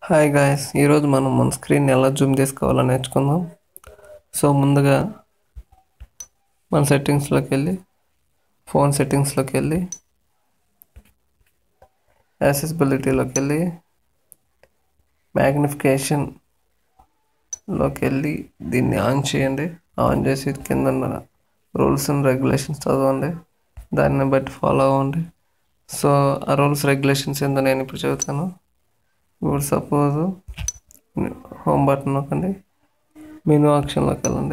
hi guys ఈరోజు మనం మన స్క్రీన్ ఎలా జూమ్ చేసుకోవాలో నేర్చుకుందాం సో ముందుగా మన సెట్టింగ్స్లోకి వెళ్ళి ఫోన్ సెట్టింగ్స్లోకి వెళ్ళి యాక్సెసిబిలిటీలోకి వెళ్ళి మ్యాగ్నిఫికేషన్లోకి వెళ్ళి దీన్ని ఆన్ చేయండి ఆన్ చేసి కింద ఉన్న రూల్స్ అండ్ రెగ్యులేషన్స్ చదవండి దాన్ని బట్టి ఫాలో అవ్వండి సో ఆ రూల్స్ రెగ్యులేషన్స్ ఏందో నేను ఇప్పుడు చెబుతాను ఇప్పుడు సపోజ్ హోమ్ బటన్ నొక్కండి మెనూ ఆప్షన్లోకి వెళ్ళండి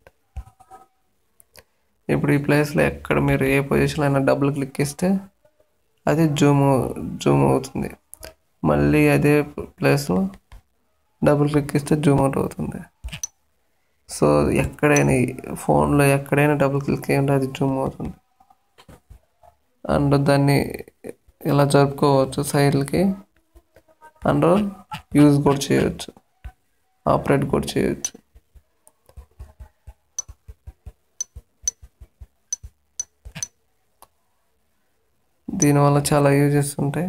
ఇప్పుడు ఈ ప్లేస్లో ఎక్కడ మీరు ఏ పొజిషన్లో అయినా డబుల్ క్లిక్ ఇస్తే అది జూమ్ జూమ్ అవుతుంది మళ్ళీ అదే ప్లేస్లో డబుల్ క్లిక్ ఇస్తే జూమ్ అవుట్ అవుతుంది సో ఎక్కడైనా ఫోన్లో ఎక్కడైనా డబుల్ క్లిక్ అయ్యింటే అది జూమ్ అవుతుంది అండ్ దాన్ని ఇలా జరుపుకోవచ్చు సైడ్లకి అండ్ యూజ్ కూడా చేయవచ్చు ఆపరేట్ కూడా చేయవచ్చు దీనివల్ల చాలా యూజెస్ ఉంటాయి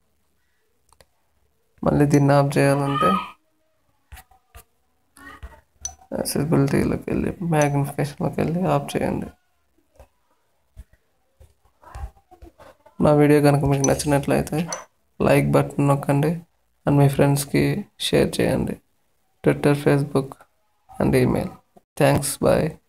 మళ్ళీ దీన్ని ఆఫ్ చేయాలంటే యాక్సెసిబిలిటీలోకి వెళ్ళి మ్యాగ్నిఫికేషన్లోకి వెళ్ళి ఆఫ్ చేయండి నా వీడియో కనుక మీకు నచ్చినట్లయితే లైక్ బటన్ నొక్కండి అండ్ మీ ఫ్రెండ్స్కి షేర్ చేయండి Twitter Facebook and email thanks bye